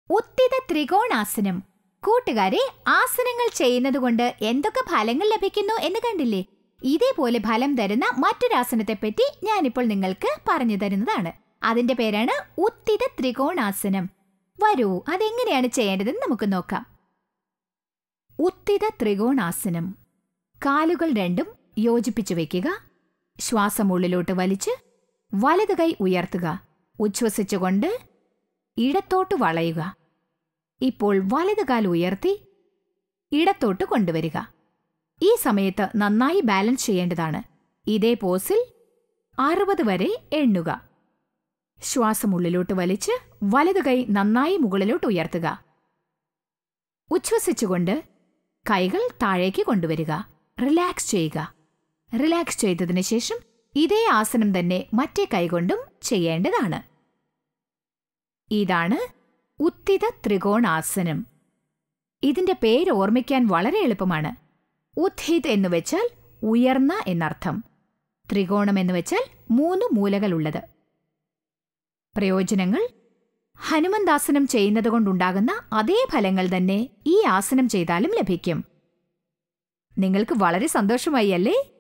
ഉത്തിത ത്രികോണാസനം കൂട്ടുകാരെ ആസനങ്ങൾ ചെയ്യുന്നതുകൊണ്ട് എന്തൊക്കെ ഫലങ്ങൾ ലഭിക്കുന്നു എന്ന് കണ്ടില്ലേ ഇതേപോലെ ഫലം തരുന്ന മറ്റൊരാസനത്തെപ്പറ്റി ഞാനിപ്പോൾ നിങ്ങൾക്ക് പറഞ്ഞു തരുന്നതാണ് അതിന്റെ പേരാണ് ഉത്തിത ത്രികോണാസനം വരൂ അതെങ്ങനെയാണ് ചെയ്യേണ്ടതെന്ന് നമുക്ക് നോക്കാം ഉത്തിത ത്രികോണാസനം കാലുകൾ രണ്ടും യോജിപ്പിച്ചു വെക്കുക ശ്വാസം ഉള്ളിലോട്ട് വലിച്ച് വലത് കൈ ഉയർത്തുക ഉച്ഛ്വസിച്ചുകൊണ്ട് ഇടത്തോട്ട് വളയുക ഇപ്പോൾ വലത് കാൽ ഉയർത്തി ഇടത്തോട്ട് കൊണ്ടുവരിക ഈ സമയത്ത് നന്നായി ബാലൻസ് ചെയ്യേണ്ടതാണ് ഇതേ പോസിൽ അറുപത് വരെ എണ്ണുക ശ്വാസം ഉള്ളിലോട്ട് വലിച്ച് വലത് കൈ നന്നായി മുകളിലോട്ട് ഉയർത്തുക ഉച്ഛ്വസിച്ചുകൊണ്ട് കൈകൾ താഴേക്ക് കൊണ്ടുവരിക റിലാക്സ് ചെയ്യുക റിലാക്സ് ചെയ്തതിനു ശേഷം ഇതേ ആസനം തന്നെ മറ്റേ കൈകൊണ്ടും ചെയ്യേണ്ടതാണ് ഇതാണ് ഉത്തിത ത്രികോണാസനം ഇതിന്റെ പേര് ഓർമ്മിക്കാൻ വളരെ എളുപ്പമാണ് ഉത്ഹിത് എന്ന് വെച്ചാൽ ഉയർന്ന എന്നർത്ഥം ത്രികോണം എന്ന് വെച്ചാൽ മൂന്ന് മൂലകളുള്ളത് പ്രയോജനങ്ങൾ ഹനുമന്താസനം ചെയ്യുന്നതുകൊണ്ടുണ്ടാകുന്ന അതേ ഫലങ്ങൾ തന്നെ ഈ ആസനം ചെയ്താലും ലഭിക്കും നിങ്ങൾക്ക് വളരെ സന്തോഷമായി അല്ലേ